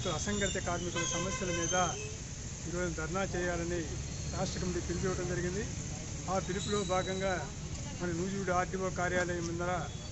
కార్మికులు అసంఘటిత కార్మికుల సమస్యల మీద ఈరోజు ధర్నా చేయాలని రాష్ట్ర కమిటీ పిలుపు ఇవ్వడం జరిగింది ఆ పిలుపులో భాగంగా మన నూజివీడు ఆర్టీఓ కార్యాలయం ముందర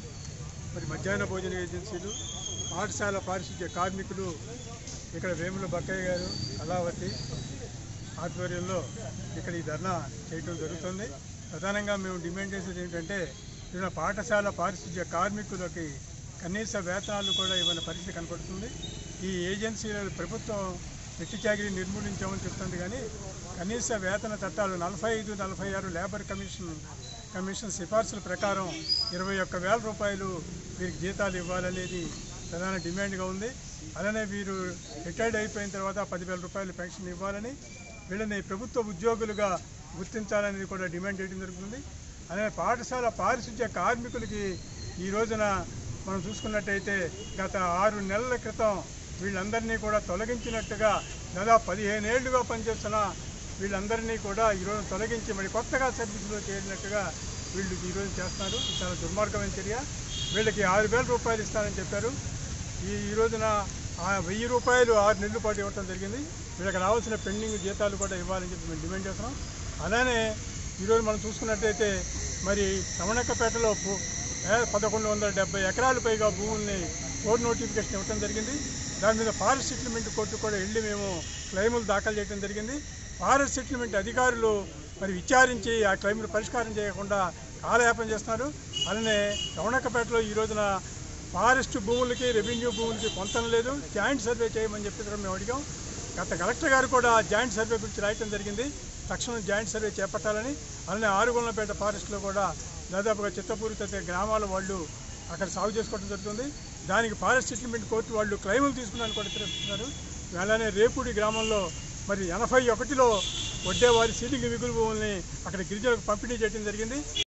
మరి మధ్యాహ్న భోజన ఏజెన్సీలు పాఠశాల పారిశుద్ధ్య కార్మికులు ఇక్కడ వేముల బక్కయ్య గారు కళావతి ఆధ్వర్యంలో ఇక్కడ ఈ ధర్నా చేయడం జరుగుతుంది ప్రధానంగా మేము డిమాండ్ చేసేది ఏంటంటే ఈరోజు పాఠశాల పారిశుద్ధ్య కార్మికులకి కనీస వేతనాలు కూడా ఇవ్వని పరిస్థితి కనపడుతుంది ఈ ఏజెన్సీల ప్రభుత్వం వెట్టి చాకిరీ నిర్మూలించామని చెప్తుంది కానీ కనీస వేతన చట్టాలు నలభై ఐదు నలభై ఆరు లేబర్ కమిషన్ కమిషన్ సిఫార్సుల ప్రకారం ఇరవై ఒక్క వేల రూపాయలు వీరికి జీతాలు ఇవ్వాలనేది ప్రధాన డిమాండ్గా ఉంది అలానే వీరు రిటైర్డ్ అయిపోయిన తర్వాత పదివేల రూపాయలు పెన్షన్ ఇవ్వాలని వీళ్ళని ప్రభుత్వ ఉద్యోగులుగా గుర్తించాలనేది కూడా డిమాండ్ చేయడం జరుగుతుంది అలానే పాఠశాల పారిశుద్ధ్య కార్మికులకి ఈ రోజున మనం చూసుకున్నట్టయితే గత ఆరు నెలల క్రితం వీళ్ళందరినీ కూడా తొలగించినట్టుగా దాదాపు పదిహేను ఏళ్లుగా పనిచేస్తున్న వీళ్ళందరినీ కూడా ఈరోజు తొలగించి మరి కొత్తగా సర్వీసులో చేరినట్టుగా వీళ్ళు ఈరోజు చేస్తున్నారు ఇది చాలా దుర్మార్గమైన చర్య వీళ్ళకి ఆరు వేల రూపాయలు ఇస్తారని చెప్పారు ఈ ఈ రోజున ఆ వెయ్యి రూపాయలు ఆరు నెలల పాటు ఇవ్వడం జరిగింది వీళ్ళకి రావాల్సిన పెండింగ్ జీతాలు కూడా ఇవ్వాలని చెప్పి మేము డిమాండ్ చేస్తున్నాం అలానే ఈరోజు మనం చూసుకున్నట్టయితే మరి రమణక్కపేటలో పు- ఏ- పదకొండు వందల డెబ్బై ఎకరాల పైగా భూముల్ని కోర్టు నోటిఫికేషన్ ఇవ్వడం జరిగింది దాని మీద ఫారెస్ట్ సెటిల్మెంట్ కోర్టు కూడా వెళ్ళి మేము క్లెయిములు దాఖలు చేయడం జరిగింది ఫారెస్ట్ సెటిల్మెంట్ అధికారులు మరి విచారించి ఆ క్లెయిములు పరిష్కారం చేయకుండా కాలయాపన చేస్తున్నారు అలానే రమణక్కపేటలో ఈ రోజున ఫారెస్ట్ భూములకి రెవెన్యూ భూములకి పొంతం లేదు జాయింట్ సర్వే చేయమని చెప్పి కూడా మేము అడిగాం గత కలెక్టర్ గారు కూడా జాయింట్ సర్వే గురించి రాయటం జరిగింది తక్షణం జాయింట్ సర్వే చేపట్టాలని అలానే ఆరుగొండపేట ఫారెస్ట్లో కూడా దాదాపుగా చిత్తపూరి తదితర గ్రామాల వాళ్ళు అక్కడ సాగు చేసుకోవడం జరుగుతుంది దానికి ఫారెస్ట్ సెటిల్మెంట్ కోర్టు వాళ్ళు క్లెయిములు తీసుకున్నాను కూడా తెలుస్తున్నారు అలానే రేపూడి గ్రామంలో మరి ఎనభై ఒకటిలో వడ్డేవారి సీలింగ్ మిగులు భూముల్ని అక్కడ గిరిజనులకు పంపిణీ చేయడం జరిగింది